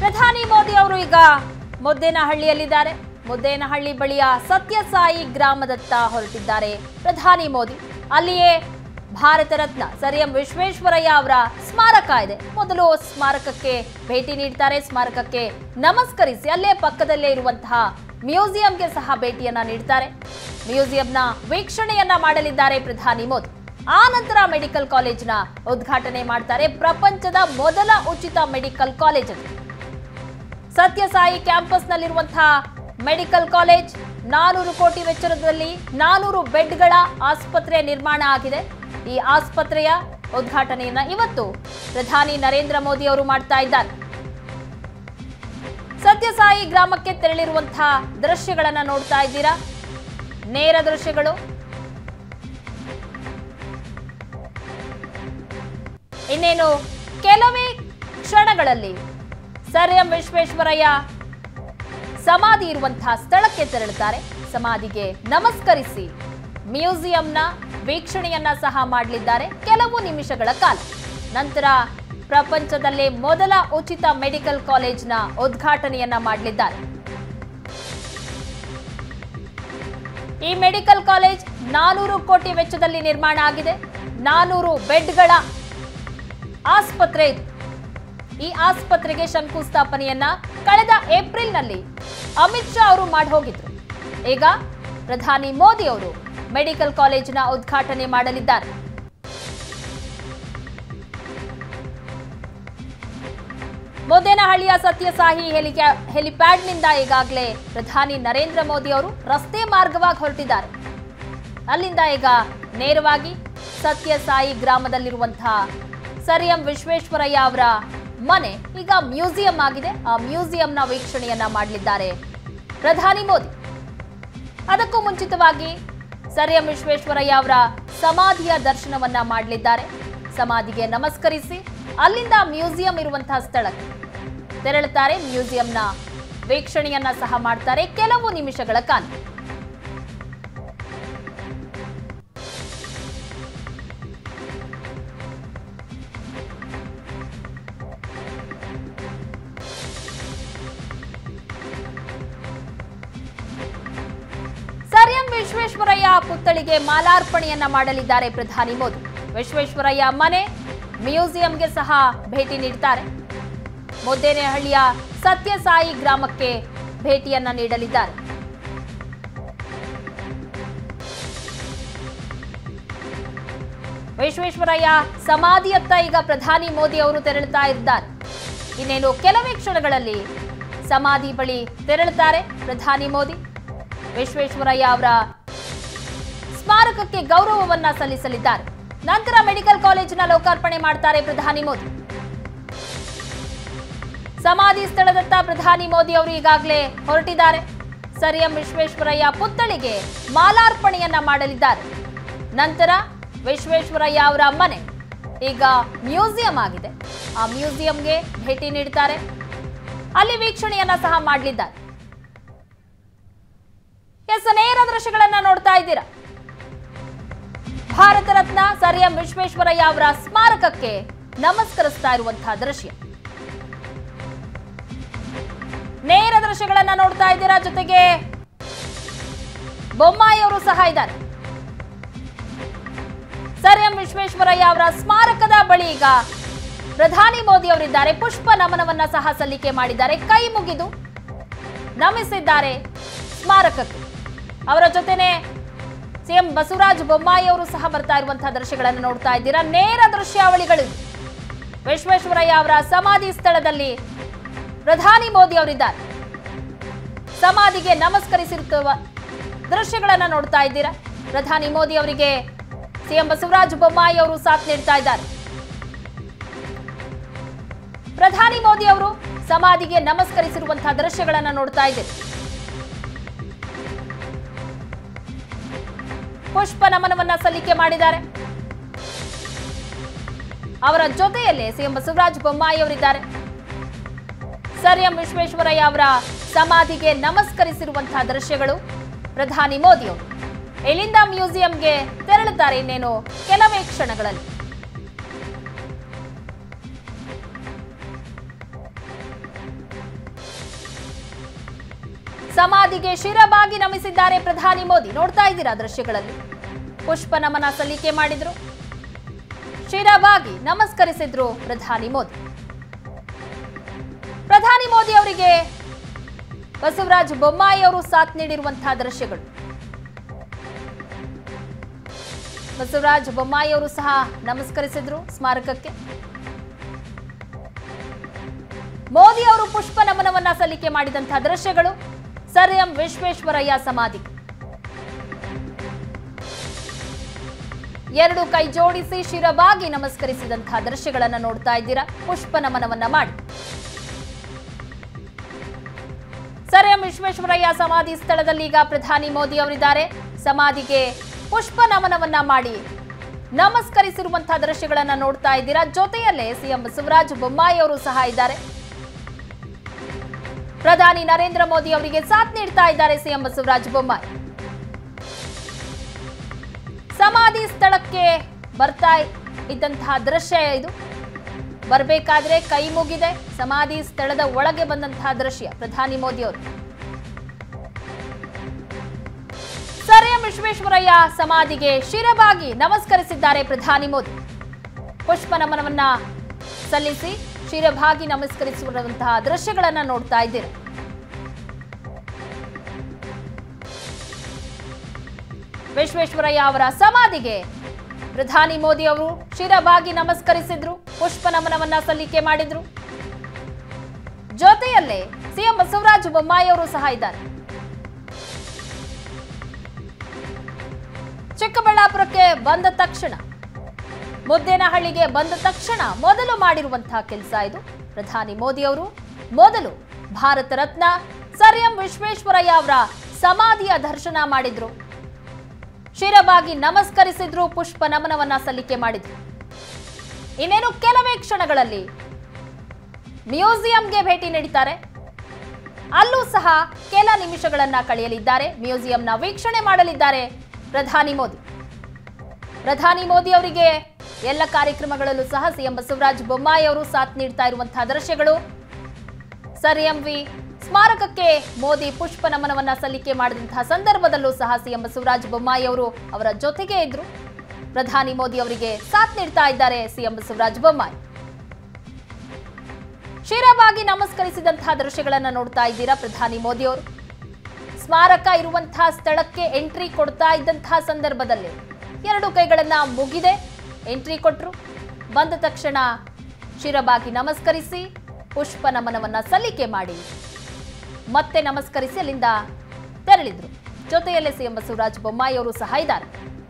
ಪ್ರಧಾನಿ ಮೋದಿ ಅವರು ಈಗ ಮುದ್ದೇನಹಳ್ಳಿಯಲ್ಲಿದ್ದಾರೆ ಮುದ್ದೇನಹಳ್ಳಿ ಬಳಿಯ ಸತ್ಯಸಾಯಿ ಗ್ರಾಮದತ್ತ ಹೊರಟಿದ್ದಾರೆ ಪ್ರಧಾನಿ ಮೋದಿ ಅಲ್ಲಿಯೇ ಭಾರತ ರತ್ನ ಸರ್ ಎಂ ವಿಶ್ವೇಶ್ವರಯ್ಯ ಅವರ ಸ್ಮಾರಕ ಇದೆ ಮೊದಲು ಸ್ಮಾರಕಕ್ಕೆ ಭೇಟಿ ನೀಡ್ತಾರೆ ಸ್ಮಾರಕಕ್ಕೆ ನಮಸ್ಕರಿಸಿ ಅಲ್ಲೇ ಪಕ್ಕದಲ್ಲೇ ಇರುವಂತಹ ಮ್ಯೂಸಿಯಂಗೆ ಸಹ ಭೇಟಿಯನ್ನ ನೀಡ್ತಾರೆ ಮ್ಯೂಸಿಯಂನ ವೀಕ್ಷಣೆಯನ್ನ ಮಾಡಲಿದ್ದಾರೆ ಪ್ರಧಾನಿ ಮೋದಿ ಆ ನಂತರ ಮೆಡಿಕಲ್ ಕಾಲೇಜ್ನ ಉದ್ಘಾಟನೆ ಮಾಡ್ತಾರೆ ಪ್ರಪಂಚದ ಮೊದಲ ಉಚಿತ ಮೆಡಿಕಲ್ ಕಾಲೇಜ್ ಅದು ಸತ್ಯಸಾಯಿ ಕ್ಯಾಂಪಸ್ನಲ್ಲಿರುವಂತಹ ಮೆಡಿಕಲ್ ಕಾಲೇಜ್ ನಾನೂರು ಕೋಟಿ ವೆಚ್ಚದಲ್ಲಿ ನಾನೂರು ಬೆಡ್ಗಳ ಆಸ್ಪತ್ರೆ ನಿರ್ಮಾಣ ಆಗಿದೆ ಈ ಆಸ್ಪತ್ರೆಯ ಉದ್ಘಾಟನೆಯನ್ನ ಇವತ್ತು ಪ್ರಧಾನಿ ನರೇಂದ್ರ ಮೋದಿ ಅವರು ಮಾಡ್ತಾ ಇದ್ದಾರೆ ಸತ್ಯಸಾಯಿ ಗ್ರಾಮಕ್ಕೆ ತೆರಳಿರುವಂತಹ ದೃಶ್ಯಗಳನ್ನ ನೋಡ್ತಾ ಇದ್ದೀರಾ ನೇರ ದೃಶ್ಯಗಳು ಇನ್ನೇನು ಕೆಲವೇ ಕ್ಷಣಗಳಲ್ಲಿ ಸರ್ ಎಂ ವಿಶ್ವೇಶ್ವರಯ್ಯ ಸಮಾಧಿ ಇರುವಂತಹ ಸ್ಥಳಕ್ಕೆ ತೆರಳುತ್ತಾರೆ ಸಮಾಧಿಗೆ ನಮಸ್ಕರಿಸಿ ಮ್ಯೂಸಿಯಂನ ವೀಕ್ಷಣೆಯನ್ನ ಸಹ ಮಾಡಲಿದ್ದಾರೆ ಕೆಲವು ನಿಮಿಷಗಳ ಕಾಲ ನಂತರ ಪ್ರಪಂಚದಲ್ಲೇ ಮೊದಲ ಉಚಿತ ಮೆಡಿಕಲ್ ಕಾಲೇಜ್ನ ಉದ್ಘಾಟನೆಯನ್ನ ಮಾಡಲಿದ್ದಾರೆ ಈ ಮೆಡಿಕಲ್ ಕಾಲೇಜ್ ನಾನೂರು ಕೋಟಿ ವೆಚ್ಚದಲ್ಲಿ ನಿರ್ಮಾಣ ಆಗಿದೆ ನಾನೂರು ಬೆಡ್ಗಳ ಆಸ್ಪತ್ರೆ ಇದು ಈ ಆಸ್ಪತ್ರೆಗೆ ಶಂಕುಸ್ಥಾಪನೆಯನ್ನ ಕಳೆದ ಏಪ್ರಿಲ್ನಲ್ಲಿ ಅಮಿತ್ ಶಾ ಅವರು ಮಾಡಿ ಹೋಗಿದ್ರು ಈಗ ಪ್ರಧಾನಿ ಮೋದಿ ಅವರು ಮೆಡಿಕಲ್ ಕಾಲೇಜಿನ ಉದ್ಘಾಟನೆ ಮಾಡಲಿದ್ದಾರೆ ಮುದ್ದೇನಹಳ್ಳಿಯ ಸತ್ಯಸಾಯಿ ಹೆಲಿಕ್ಯಾ ಹೆಲಿಪ್ಯಾಡ್ನಿಂದ ಈಗಾಗಲೇ ಪ್ರಧಾನಿ ನರೇಂದ್ರ ಮೋದಿ ಅವರು ರಸ್ತೆ ಮಾರ್ಗವಾಗಿ ಹೊರಟಿದ್ದಾರೆ ಅಲ್ಲಿಂದ ಈಗ ನೇರವಾಗಿ ಸತ್ಯಸಾಯಿ ಗ್ರಾಮದಲ್ಲಿರುವಂತಹ ಸರ್ ಎಂ ವಿಶ್ವೇಶ್ವರಯ್ಯ ಅವರ ಮನೆ ಈಗ ಮ್ಯೂಸಿಯಂ ಆಗಿದೆ ಆ ಮ್ಯೂಸಿಯಂನ ವೀಕ್ಷಣೆಯನ್ನ ಮಾಡಲಿದ್ದಾರೆ ಪ್ರಧಾನಿ ಮೋದಿ ಅದಕ್ಕೂ ಮುಂಚಿತವಾಗಿ ಸರ್ ಎಂ ವಿಶ್ವೇಶ್ವರಯ್ಯ ಅವರ ಸಮಾಧಿಯ ದರ್ಶನವನ್ನ ಮಾಡಲಿದ್ದಾರೆ ಸಮಾಧಿಗೆ ನಮಸ್ಕರಿಸಿ ಅಲ್ಲಿಂದ ಮ್ಯೂಸಿಯಂ ಇರುವಂತಹ ಸ್ಥಳಕ್ಕೆ ತೆರಳುತ್ತಾರೆ ಮ್ಯೂಸಿಯಂನ ವೀಕ್ಷಣೆಯನ್ನ ಸಹ ಮಾಡ್ತಾರೆ ಕೆಲವು ನಿಮಿಷಗಳ ಕಾಲ ಸರ್ ಎಂ ವಿಶ್ವೇಶ್ವರಯ್ಯ ಪುತ್ಥಳಿಗೆ ಮಾಲಾರ್ಪಣೆಯನ್ನ ಮಾಡಲಿದ್ದಾರೆ ಪ್ರಧಾನಿ ಮೋದಿ ವಿಶ್ವೇಶ್ವರಯ್ಯ ಮನೆ ಮ್ಯೂಸಿಯಂಗೆ ಸಹ ಭೇಟಿ ನೀಡ್ತಾರೆ ಮುದ್ದೇನಹಳ್ಳಿಯ ಸತ್ಯಸಾಯಿ ಗ್ರಾಮಕ್ಕೆ ಭೇಟಿಯನ್ನ ನೀಡಲಿದ್ದಾರೆ ವಿಶ್ವೇಶ್ವರಯ್ಯ ಸಮಾಧಿಯತ್ತ ಈಗ ಪ್ರಧಾನಿ ಮೋದಿ ಅವರು ತೆರಳುತ್ತಾ ಇದ್ದಾರೆ ಇನ್ನೇನು ಕೆಲವೇ ಕ್ಷಣಗಳಲ್ಲಿ ಸಮಾಧಿ ಬಳಿ ತೆರಳುತ್ತಾರೆ ಪ್ರಧಾನಿ ಮೋದಿ ವಿಶ್ವೇಶ್ವರಯ್ಯ ಅವರ ಸ್ಮಾರಕಕ್ಕೆ ಗೌರವವನ್ನ ಸಲ್ಲಿಸಲಿದ್ದಾರೆ ನಂತರ ಮೆಡಿಕಲ್ ಕಾಲೇಜಿನ ಲೋಕಾರ್ಪಣೆ ಮಾಡ್ತಾರೆ ಪ್ರಧಾನಿ ಮೋದಿ ಸಮಾಧಿ ಸ್ಥಳದತ್ತ ಪ್ರಧಾನಿ ಮೋದಿ ಅವರು ಈಗಾಗಲೇ ಹೊರಟಿದ್ದಾರೆ ಸರ್ ಎಂ ವಿಶ್ವೇಶ್ವರಯ್ಯ ಪುತ್ಥಳಿಗೆ ಮಾಲಾರ್ಪಣೆಯನ್ನ ಮಾಡಲಿದ್ದಾರೆ ನಂತರ ವಿಶ್ವೇಶ್ವರಯ್ಯ ಅವರ ಮನೆ ಈಗ ಮ್ಯೂಸಿಯಂ ಆಗಿದೆ ಆ ಮ್ಯೂಸಿಯಂಗೆ ಭೇಟಿ ನೀಡ್ತಾರೆ ಅಲ್ಲಿ ವೀಕ್ಷಣೆಯನ್ನ ಸಹ ಮಾಡಲಿದ್ದಾರೆ ಎಸ್ ನೇರ ದೃಶ್ಯಗಳನ್ನ ನೋಡ್ತಾ ಇದ್ದೀರಾ ಭಾರತ ರತ್ನ ಸರ್ ಎಂ ವಿಶ್ವೇಶ್ವರಯ್ಯ ಅವರ ಸ್ಮಾರಕಕ್ಕೆ ನಮಸ್ಕರಿಸ್ತಾ ಇರುವಂತಹ ದೃಶ್ಯ ನೇರ ದೃಶ್ಯಗಳನ್ನ ನೋಡ್ತಾ ಇದ್ದೀರಾ ಜೊತೆಗೆ ಬೊಮ್ಮಾಯಿ ಅವರು ಸಹ ಇದ್ದಾರೆ ಸರ್ ಎಂ ವಿಶ್ವೇಶ್ವರಯ್ಯ ಅವರ ಸ್ಮಾರಕದ ಬಳಿ ಈಗ ಪ್ರಧಾನಿ ಮೋದಿ ಅವರಿದ್ದಾರೆ ಪುಷ್ಪ ನಮನವನ್ನ ಸಹ ಸಲ್ಲಿಕೆ ಮಾಡಿದ್ದಾರೆ ಕೈ ಮುಗಿದು ನಮಿಸಿದ್ದಾರೆ ಸ್ಮಾರಕಕ್ಕೆ ಅವರ ಜೊತೆನೆ ಸಿಎಂ ಬಸವರಾಜ ಬೊಮ್ಮಾಯಿ ಅವರು ಸಹ ಬರ್ತಾ ಇರುವಂತಹ ದೃಶ್ಯಗಳನ್ನು ನೋಡ್ತಾ ಇದ್ದೀರಾ ನೇರ ದೃಶ್ಯಾವಳಿಗಳು ವಿಶ್ವೇಶ್ವರಯ್ಯ ಅವರ ಸಮಾಧಿ ಸ್ಥಳದಲ್ಲಿ ಪ್ರಧಾನಿ ಮೋದಿ ಅವರಿದ್ದಾರೆ ಸಮಾಧಿಗೆ ನಮಸ್ಕರಿಸಿರುವ ದೃಶ್ಯಗಳನ್ನ ನೋಡ್ತಾ ಇದ್ದೀರಾ ಪ್ರಧಾನಿ ಮೋದಿ ಅವರಿಗೆ ಸಿಎಂ ಬಸವರಾಜ ಬೊಮ್ಮಾಯಿ ಅವರು ಸಾಥ್ ನೀಡ್ತಾ ಇದ್ದಾರೆ ಪ್ರಧಾನಿ ಮೋದಿ ಅವರು ಸಮಾಧಿಗೆ ನಮಸ್ಕರಿಸಿರುವಂತಹ ದೃಶ್ಯಗಳನ್ನ ನೋಡ್ತಾ ಇದ್ದೀರಿ ಪುಷ್ಪ ನಮನವನ್ನ ಸಲ್ಲಿಕೆ ಮಾಡಿದ್ದಾರೆ ಅವರ ಜೊತೆಯಲ್ಲೇ ಸಿಎಂ ಬಸವರಾಜ ಬೊಮ್ಮಾಯಿ ಅವರಿದ್ದಾರೆ ಸರ್ ಎಂ ವಿಶ್ವೇಶ್ವರಯ್ಯ ಅವರ ಸಮಾಧಿಗೆ ನಮಸ್ಕರಿಸಿರುವಂತಹ ದೃಶ್ಯಗಳು ಪ್ರಧಾನಿ ಮೋದಿ ಅವರು ಇಲ್ಲಿಂದ ಮ್ಯೂಸಿಯಂಗೆ ತೆರಳುತ್ತಾರೆ ಇನ್ನೇನು ಕೆಲವೇ ಕ್ಷಣಗಳಲ್ಲಿ ಸಮಾಧಿಗೆ ಶಿರಬಾಗಿ ನಮಿಸಿದ್ದಾರೆ ಪ್ರಧಾನಿ ಮೋದಿ ನೋಡ್ತಾ ಇದ್ದೀರಾ ದೃಶ್ಯಗಳಲ್ಲಿ ಪುಷ್ಪ ನಮನ ಸಲ್ಲಿಕೆ ಮಾಡಿದ್ರು ಶಿರಬಾಗಿ ನಮಸ್ಕರಿಸಿದ್ರು ಪ್ರಧಾನಿ ಮೋದಿ ಪ್ರಧಾನಿ ಮೋದಿ ಅವರಿಗೆ ಬಸವರಾಜ ಬೊಮ್ಮಾಯಿ ಅವರು ಸಾಥ್ ನೀಡಿರುವಂತಹ ದೃಶ್ಯಗಳು ಬಸವರಾಜ ಬೊಮ್ಮಾಯಿ ಅವರು ಸಹ ನಮಸ್ಕರಿಸಿದ್ರು ಸ್ಮಾರಕಕ್ಕೆ ಮೋದಿ ಅವರು ಪುಷ್ಪ ನಮನವನ್ನ ಸಲ್ಲಿಕೆ ಮಾಡಿದಂತಹ ದೃಶ್ಯಗಳು ಸರ್ ಎಂ ವಿಶ್ವೇಶ್ವರಯ್ಯ ಸಮಾಧಿ ಎರಡು ಕೈ ಜೋಡಿಸಿ ಶಿರಬಾಗಿ ನಮಸ್ಕರಿಸಿದಂತಹ ದೃಶ್ಯಗಳನ್ನ ನೋಡ್ತಾ ಇದ್ದೀರಾ ಪುಷ್ಪ ನಮನವನ್ನ ಮಾಡಿ ಸರ್ ಎಂ ವಿಶ್ವೇಶ್ವರಯ್ಯ ಸಮಾಧಿ ಸ್ಥಳದಲ್ಲಿ ಈಗ ಪ್ರಧಾನಿ ಮೋದಿ ಅವರಿದ್ದಾರೆ ಸಮಾಧಿಗೆ ಪುಷ್ಪ ನಮನವನ್ನ ಮಾಡಿ ನಮಸ್ಕರಿಸಿರುವಂತಹ ದೃಶ್ಯಗಳನ್ನ ನೋಡ್ತಾ ಇದ್ದೀರಾ ಜೊತೆಯಲ್ಲೇ ಸಿಎಂ ಬಸವರಾಜ ಬೊಮ್ಮಾಯಿ ಅವರು ಸಹ ಇದ್ದಾರೆ ಪ್ರಧಾನಿ ನರೇಂದ್ರ ಮೋದಿ ಅವರಿಗೆ ಸಾಥ್ ನೀಡ್ತಾ ಇದ್ದಾರೆ ಸಿಎಂ ಬಸವರಾಜ ಬೊಮ್ಮಾಯಿ ಸಮಾಧಿ ಸ್ಥಳಕ್ಕೆ ಬರ್ತಾ ಇದ್ದಂತಹ ದೃಶ್ಯ ಇದು ಬರಬೇಕಾದ್ರೆ ಕೈ ಮುಗಿದೆ ಸಮಾಧಿ ಸ್ಥಳದ ಒಳಗೆ ಬಂದಂತಹ ದೃಶ್ಯ ಪ್ರಧಾನಿ ಮೋದಿ ಅವರು ಸರ್ ಎಂ ವಿಶ್ವೇಶ್ವರಯ್ಯ ಸಮಾಧಿಗೆ ಶಿರಬಾಗಿ ನಮಸ್ಕರಿಸಿದ್ದಾರೆ ಪ್ರಧಾನಿ ಮೋದಿ ಪುಷ್ಪ ನಮನವನ್ನ ಸಲ್ಲಿಸಿ ಶಿರಭಾಗಿ ನಮಸ್ಕರಿಸಿರುವಂತಹ ದೃಶ್ಯಗಳನ್ನ ನೋಡ್ತಾ ಇದ್ದೀರಾ ವಿಶ್ವೇಶ್ವರಯ್ಯ ಅವರ ಸಮಾಧಿಗೆ ಪ್ರಧಾನಿ ಮೋದಿ ಅವರು ಶಿರಬಾಗಿ ನಮಸ್ಕರಿಸಿದ್ರು ಪುಷ್ಪ ನಮನವನ್ನ ಸಲ್ಲಿಕೆ ಮಾಡಿದ್ರು ಜೊತೆಯಲ್ಲೇ ಸಿಎಂ ಬಸವರಾಜ ಬೊಮ್ಮಾಯಿ ಅವರು ಸಹ ಇದ್ದಾರೆ ಚಿಕ್ಕಬಳ್ಳಾಪುರಕ್ಕೆ ಬಂದ ತಕ್ಷಣ ಮುದ್ದೇನಹಳ್ಳಿಗೆ ಬಂದ ತಕ್ಷಣ ಮೊದಲು ಮಾಡಿರುವಂತಹ ಕೆಲಸ ಇದು ಪ್ರಧಾನಿ ಮೋದಿ ಅವರು ಮೊದಲು ಭಾರತ ರತ್ನ ಸರ್ ಎಂ ವಿಶ್ವೇಶ್ವರಯ್ಯ ಅವರ ಸಮಾಧಿಯ ದರ್ಶನ ಮಾಡಿದ್ರು ಶಿರಬಾಗಿ ನಮಸ್ಕರಿಸಿದ್ರು ಪುಷ್ಪ ನಮನವನ್ನ ಸಲ್ಲಿಕೆ ಮಾಡಿದ್ರು ಇನ್ನೇನು ಕೆಲವೇ ಕ್ಷಣಗಳಲ್ಲಿ ಮ್ಯೂಸಿಯಂಗೆ ಭೇಟಿ ನೀಡಿದ್ದಾರೆ ಅಲ್ಲೂ ಸಹ ಕೆಲ ನಿಮಿಷಗಳನ್ನ ಕಳೆಯಲಿದ್ದಾರೆ ಮ್ಯೂಸಿಯಂನ ವೀಕ್ಷಣೆ ಮಾಡಲಿದ್ದಾರೆ ಪ್ರಧಾನಿ ಮೋದಿ ಪ್ರಧಾನಿ ಮೋದಿ ಅವರಿಗೆ ಎಲ್ಲ ಕಾರ್ಯಕ್ರಮಗಳಲ್ಲೂ ಸಹ ಸಿಎಂ ಬಸವರಾಜ ಬೊಮ್ಮಾಯಿ ಅವರು ಸಾಥ್ ನೀಡ್ತಾ ಇರುವಂತಹ ದೃಶ್ಯಗಳು ಸರ್ ಎಂವಿ ಸ್ಮಾರಕಕ್ಕೆ ಮೋದಿ ಪುಷ್ಪ ನಮನವನ್ನ ಸಲ್ಲಿಕೆ ಮಾಡಿದಂತಹ ಸಂದರ್ಭದಲ್ಲೂ ಸಹ ಸಿಎಂ ಬಸವರಾಜ ಬೊಮ್ಮಾಯಿ ಅವರು ಅವರ ಜೊತೆಗೆ ಇದ್ರು ಪ್ರಧಾನಿ ಮೋದಿ ಅವರಿಗೆ ಸಾಥ್ ನೀಡ್ತಾ ಇದ್ದಾರೆ ಸಿಎಂ ಬಸವರಾಜ ಬೊಮ್ಮಾಯಿ ಶಿರಬಾಗಿ ನಮಸ್ಕರಿಸಿದಂತಹ ದೃಶ್ಯಗಳನ್ನ ನೋಡ್ತಾ ಇದ್ದೀರಾ ಪ್ರಧಾನಿ ಮೋದಿ ಅವರು ಸ್ಮಾರಕ ಇರುವಂತಹ ಸ್ಥಳಕ್ಕೆ ಎಂಟ್ರಿ ಕೊಡ್ತಾ ಇದ್ದಂತಹ ಸಂದರ್ಭದಲ್ಲಿ ಎರಡು ಕೈಗಳನ್ನ ಮುಗಿದೆ ಎಂಟ್ರಿ ಕೊಟ್ರು ಬಂದ ತಕ್ಷಣ ಶಿರಬಾಗಿ ನಮಸ್ಕರಿಸಿ ಪುಷ್ಪ ನಮನವನ್ನ ಸಲ್ಲಿಕೆ ಮಾಡಿ ಮತ್ತೆ ನಮಸ್ಕರಿಸಿ ಅಲ್ಲಿಂದ ತೆರಳಿದ್ರು ಜೊತೆಯಲ್ಲೇ ಸಿಎಂ ಬಸವರಾಜ ಬೊಮ್ಮಾಯಿ ಅವರು ಸಹ ಇದ್ದಾರೆ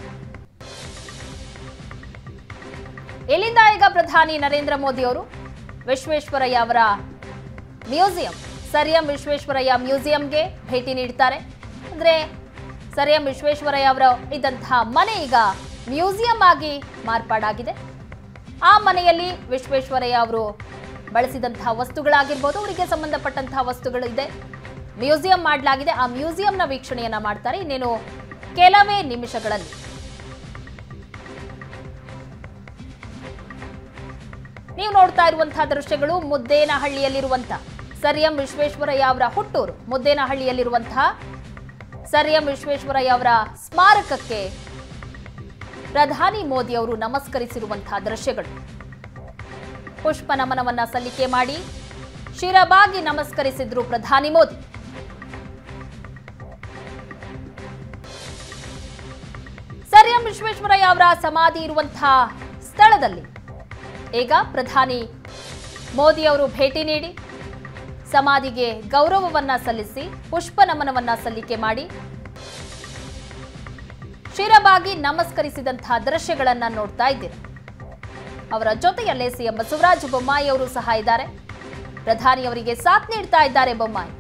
ಇಲ್ಲಿಂದ ಈಗ ಪ್ರಧಾನಿ ನರೇಂದ್ರ ಮೋದಿ ಅವರು ವಿಶ್ವೇಶ್ವರಯ್ಯ ಅವರ ಮ್ಯೂಸಿಯಂ ಸರ್ ಎಂ ವಿಶ್ವೇಶ್ವರಯ್ಯ ಮ್ಯೂಸಿಯಂಗೆ ಭೇಟಿ ನೀಡ್ತಾರೆ ಅಂದ್ರೆ ಸರ್ ಎಂ ವಿಶ್ವೇಶ್ವರಯ್ಯ ಅವರ ಇದ್ದಂತಹ ಮನೆ ಈಗ ಮ್ಯೂಸಿಯಂ ಆಗಿ ಮಾರ್ಪಾಡಾಗಿದೆ ಆ ಮನೆಯಲ್ಲಿ ವಿಶ್ವೇಶ್ವರಯ್ಯ ಅವರು ಬಳಸಿದಂತಹ ವಸ್ತುಗಳಾಗಿರ್ಬೋದು ಅವರಿಗೆ ಸಂಬಂಧಪಟ್ಟಂತಹ ವಸ್ತುಗಳು ಇದೆ ಮ್ಯೂಸಿಯಂ ಮಾಡಲಾಗಿದೆ ಆ ಮ್ಯೂಸಿಯಂನ ವೀಕ್ಷಣೆಯನ್ನ ಮಾಡ್ತಾರೆ ಇನ್ನೇನು ಕೆಲವೇ ನಿಮಿಷಗಳಲ್ಲಿ ನೀವು ನೋಡ್ತಾ ಇರುವಂತಹ ದೃಶ್ಯಗಳು ಮುದ್ದೇನಹಳ್ಳಿಯಲ್ಲಿರುವಂತಹ ಸರ್ ಎಂ ವಿಶ್ವೇಶ್ವರಯ್ಯ ಅವರ ಹುಟ್ಟೂರು ಮುದ್ದೇನಹಳ್ಳಿಯಲ್ಲಿರುವಂತಹ ಸರ್ ಎಂ ವಿಶ್ವೇಶ್ವರಯ್ಯ ಅವರ ಸ್ಮಾರಕಕ್ಕೆ ಪ್ರಧಾನಿ ಮೋದಿ ಅವರು ನಮಸ್ಕರಿಸಿರುವಂತಹ ದೃಶ್ಯಗಳು ಪುಷ್ಪ ನಮನವನ್ನ ಸಲ್ಲಿಕೆ ಮಾಡಿ ಶಿರಬಾಗಿ ನಮಸ್ಕರಿಸಿದ್ರು ಪ್ರಧಾನಿ ಮೋದಿ ಸರ್ ಎಂ ವಿಶ್ವೇಶ್ವರಯ್ಯ ಅವರ ಸಮಾಧಿ ಇರುವಂತಹ ಸ್ಥಳದಲ್ಲಿ ಈಗ ಪ್ರಧಾನಿ ಮೋದಿ ಅವರು ಭೇಟಿ ನೀಡಿ ಸಮಾಧಿಗೆ ಗೌರವವನ್ನ ಸಲ್ಲಿಸಿ ಪುಷ್ಪ ನಮನವನ್ನ ಸಲ್ಲಿಕೆ ಮಾಡಿ ಶಿರಬಾಗಿ ನಮಸ್ಕರಿಸಿದಂತಹ ದೃಶ್ಯಗಳನ್ನ ನೋಡ್ತಾ ಇದ್ದೀರಾ ಅವರ ಜೊತೆಯಲ್ಲೇ ಸಿಎಂ ಬಸವರಾಜ ಬೊಮ್ಮಾಯಿ ಅವರು ಸಹ ಇದ್ದಾರೆ ಪ್ರಧಾನಿ ಅವರಿಗೆ ಸಾಥ್ ನೀಡ್ತಾ ಇದ್ದಾರೆ ಬೊಮ್ಮಾಯಿ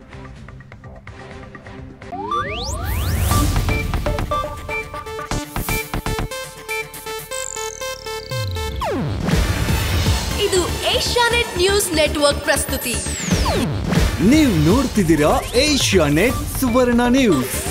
ಇದು ಏಷ್ಯಾನೆಟ್ ನ್ಯೂಸ್ ನೆಟ್ವರ್ಕ್ ಪ್ರಸ್ತುತಿ ನೀವು ನೋಡ್ತಿದ್ದೀರಾ ಏಷ್ಯಾ ನೆಟ್ ಸುವರ್ಣ ನ್ಯೂಸ್